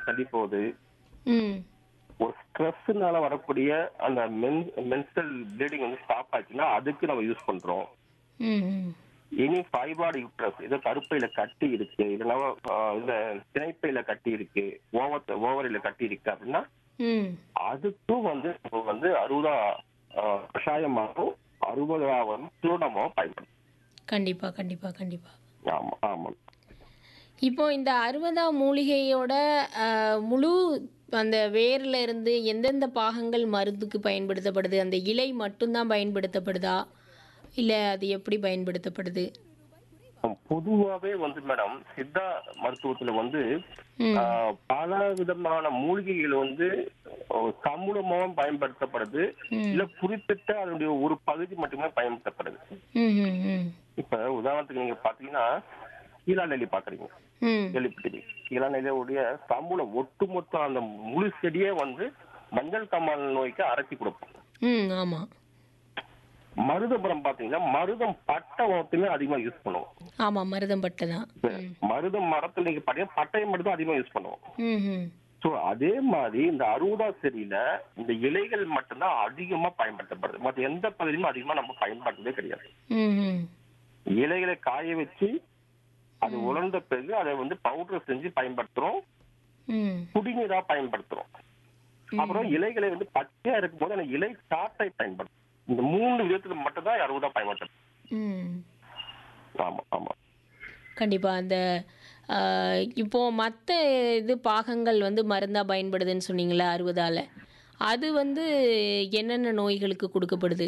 தள்ளி போகுது ம் ஒரு ஸ்ட்ரெஸ்னால வரக்கூடிய அந்த மென் மென்ஸ்ட்ரல் ப்ளீடிங் வந்து ஸ்டாப் ஆச்சுன்னா அதுக்கு நம்ம யூஸ் பண்றோம் ம் ம் இனி ஃபைபாய்டு யூட்ரஸ் ஏதோ கருப்பையில கட்டி இருக்கு இல்லைன்னா ஆஹ், இல்ல சினைப்பையில கட்டி இருக்கு ஓவத்த ஓவரில கட்டி இருக்கு அப்படின்னா ம் அதுக்கும் வந்து நம்ம வந்து அறுபதா ஆஹ், கஷாயமாகவும் அறுபதாவது சூடமாகவும் பயன்படுத்தும் கண்டிப்பா கண்டிப்பா கண்டிப்பா ஆமா ஆமா இப்போ இந்த அறுபதாம் மூலிகையோட அஹ், முழு அந்த வேர்ல இருந்து எந்தெந்த பாகங்கள் மருந்துக்கு பயன்படுத்தப்படுது அந்த இலை மட்டும்தான் பயன்படுத்தப்படுதா இல்லை அது எப்படி பயன்படுத்தப்படுது பொதுவாவே வந்து மேடம் சித்தா மருத்துவத்துல வந்து ம் ஆஹ், பல விதமான மூலிகைகள் வந்து ஆஹ், சமூலமாவும் பயன்படுத்தப்படுது ம். இல்ல குறிப்பிட்ட அதனுடைய ஒரு பகுதி மட்டுமே பயன்படுத்தப்படுது ம் ம் ம் இப்ப உதாரணத்துக்கு நீங்க பாத்தீங்கன்னா கீழா நெல்லி பாக்குறீங்க ம் கேள்விப்பட்டீங்க கீழா நெல்லியுடைய சமூலம் ஒட்டுமொத்த அந்த முழு செடியே வந்து மஞ்சள் காமால் நோய்க்கு அரைச்சி கொடுப்போம் ம் ஆமாம் மருதபுரம் பாத்தீங்கன்னா மருதம் பட்டை மட்டுமே அதிகமா யூஸ் பண்ணுவோம் ஆமாம் மருதம்பட்டை தான் ம் மருதம் மரத்துல நீங்க பாத்தீங்கன்னா பட்டையை மட்டும் தான் அதிகமா யூஸ் பண்ணுவோம் ம் ம் சோ அதே மாதிரி இந்த அறுபதா செடியில இந்த இலைகள் மட்டும்தான் அதிகமா பயன்படுத்தப்படுது மற்ற எந்த பகுதியிலும் அதிகமா நம்ம பயன்படுத்ததே கிடையாது ம் ம் இலைகளை காய வச்சு அது உலர்ந்த பிறகு அதை வந்து பவுடர் செஞ்சு பயன்படுத்துறோம் ம் குடிநீரா பயன்படுத்துறோம் அப்புறம் இலைகளை வந்து பச்சையா இருக்கும்போது அந்த இலை சாட்டை பயன்படுத்தும் இந்த மூணு விதத்துல மட்டும் தான் அறுபதா பயன்படுத்தும் ம் ஆமா ஆமா கண்டிப்பாக அந்த ஆஹ், இப்போ மற்ற இது பாகங்கள் வந்து மருந்தாக பயன்படுதுன்னு சொன்னீங்களே அறுபதால் அது வந்து என்னென்ன நோய்களுக்கு கொடுக்கப்படுது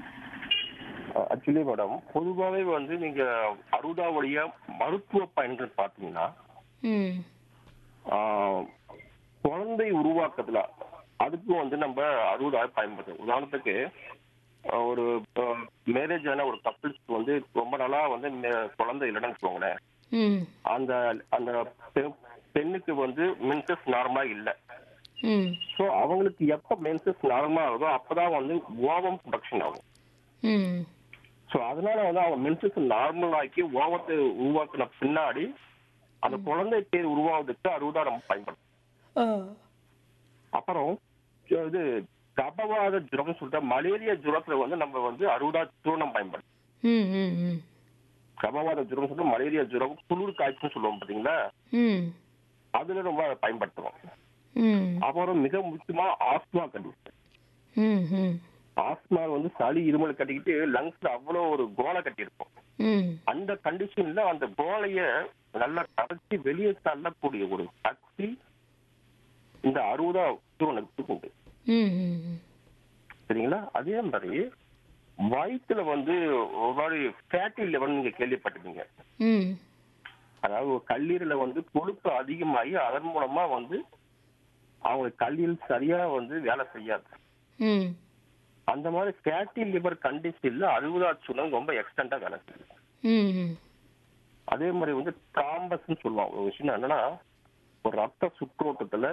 ஆக்சுவலி மேடம் பொதுவாகவே வந்து நீங்க அறுபதாவுடைய மருத்துவ பயன்கள் பாத்தீங்கன்னா ம் ஆஹ், குழந்தை உருவாக்கத்துல அதுக்கும் வந்து நம்ம அறுபதாக பயன்படுத்தும் உதாரணத்துக்கு ஆஹ், ஒரு மேரேஜ் ஆன ஒரு கப்பிள்ஸ்க்கு வந்து ரொம்ப நாளா வந்து மே- குழந்தை இல்லைன்னு வச்சுக்கோங்களேன் ம் அந்த அந்த பெ- பெண்ணுக்கு வந்து மென்சஸ் நார்மலா இல்ல ம் சோ அவங்களுக்கு எப்ப மென்சஸ் நார்மலா ஆகுதோ அப்பதான் வந்து ஓவம் ப்ரொடக்ஷன் ஆகும் ம் சோ அதனால வந்து அவங்க மென்சஸ் நார்மல் ஆக்கி ஓவத்தை உருவாக்குன பின்னாடி அந்த குழந்தை பேர் உருவாவதுக்கு அறுபதா நம்ம பயன்படும் அப்புறம் இது கபவாத ஜுரம் சொல்லிட்டு மலேரியா ஜுரத்துல வந்து நம்ம வந்து அறுபதா சூர்ணம் பயன்படும் ம் ம் ம் கபவாத ஜுரம் சொல்லிட்டு மலேரியா ஜுரம் குளிர் காய்ச்சல் சொல்லுவோம் பாத்தீங்களா ம் அதுல ரொம்ப பயன்படுத்துவோம் ம் அப்புறம் மிக முக்கியமா ஆஸ்மா கண்டிஷன் ம் ம் ஆஸ்மா வந்து சளி இருமல் கட்டிக்கிட்டு லங்ஸ்ல அவ்வளவு ஒரு கோலை கட்டி இருக்கும் ம் அந்த கண்டிஷன்ல அந்த கோலைய நல்லா கரைச்சி வெளியே தள்ளக்கூடிய ஒரு சக்தி இந்த அறுபதா சூரணத்துக்கு உண்டு ம் ம் சரிங்களா அதே மாதிரி வயிற்றுல வந்து ஒரு மாதிரி ஃபேட்டி லெவல் நீங்க கேள்விப்பட்டிருப்பீங்க ம் அதாவது ஒரு கல்லீரல வந்து கொழுப்பு அதிகமாகி அதன் மூலமா வந்து அவங்க கல்லீரல் சரியா வந்து வேலை செய்யாது ம் அந்த மாதிரி ஃபேட்டி லிவர் கண்டிஷன்ல அறுபதாச்சு சுணம் ரொம்ப எக்ஸ்டெண்டா வேலை செய்யும் ம் ம் அதே மாதிரி வந்து ட்ராம்பஸ்ன்னு சொல்லுவாங்க ஒரு விஷயம் என்னன்னா ஒரு ரத்த சுற்றோட்டத்துல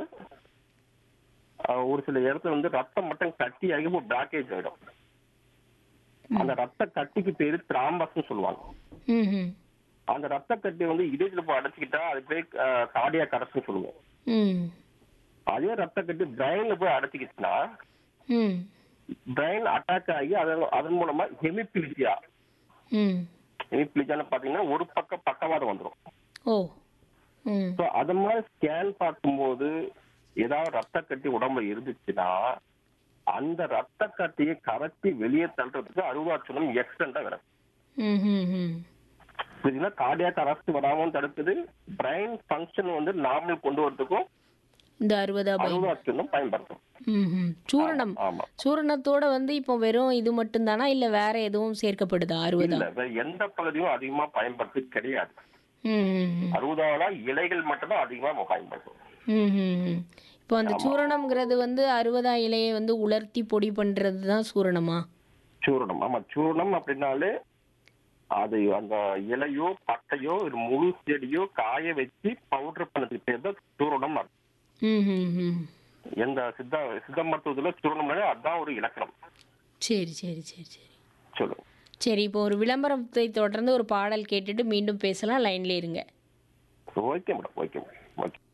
ஆஹ், ஒரு சில இடத்துல வந்து ரத்தம் மட்டும் கட்டியாகி ஒரு பிளாக்கேஜ் ஆயிடும் அந்த ரத்த கட்டிக்கு பேரு ட்ராம்பஸ்ன்னு சொல்லுவாங்க ம் ம் அந்த ரத்த கட்டி வந்து இதயத்துல போய் அடைச்சிக்கிட்டா அது பேர் கார்டியா கரஸ்ன்னு சொல்லுவோம் ம் அதே ரத்த கட்டி பிரெயின்ல போய் அடைச்சிக்கிச்சுன்னா ம் பிரெயின் அட்டாக் ஆகி அதன் அதன் மூலமா ஹெமிபிலிட்டியா ம் ஹெமிபிலிட்டியான்னு பாத்தீங்கன்னா ஒரு பக்கம் பக்கவாதம் வந்துடும் ஓ ம் ஸோ அது மாதிரி ஸ்கேன் பார்க்கும்போது ஏதாவது ரத்த கட்டி உடம்புல இருந்துச்சுன்னா அந்த ரத்த கட்டியை கரைச்சி வெளியே தள்ளுறதுக்கு அறுவாட்சணம் எக்ஸ்டெண்டா வேணும் ம் ம் ம் புரியுதுன்னா கார்டியாக் அரெஸ்ட் வராமல் தடுக்குது பிரெயின் ஃபங்க்ஷன் வந்து நார்மல் கொண்டு வரதுக்கும் இந்த அறுபதா பை அறுவாட்சணம் பயன்படுத்தும் ம் ம் சூரணம் ஆமா சூரணத்தோட வந்து இப்போ வெறும் இது மட்டும்தானா இல்லை வேற எதுவும் சேர்க்கப்படுதா அறுபதா இல்ல வேற எந்த பகுதியும் அதிகமா பயன்படுத்து கிடையாது ம் ம் ம். அறுபதாவது இலைகள் மட்டும்தான் அதிகமா நம்ம பயன்படுத்தும் ம் ம் ம். இப்போ அந்த சூரணம்ங்கிறது வந்து அறுபதா இலையை வந்து உலர்த்தி பொடி பண்ணுறது தான் சூரணமா சூரணம் ஆமா சூரணம் அப்படின்னாலே அது அந்த இலையோ பட்டையோ ஒரு முழு செடியோ காய வச்சு பவுடர் பண்ணதுக்கு பேர் தான் சூரணம் அர்த்தம். ம் ம் ம் எந்த சித்த சித்த மருத்துவத்துல சூரணம்னாலே அதான் ஒரு இலக்கணம் சரி சரி சரி சரி சொல்லுங்க சரி இப்போ ஒரு விளம்பரத்தை தொடர்ந்து ஒரு பாடல் கேட்டுட்டு மீண்டும் பேசலாம் லைன்ல இருங்க okay madam okay madam okay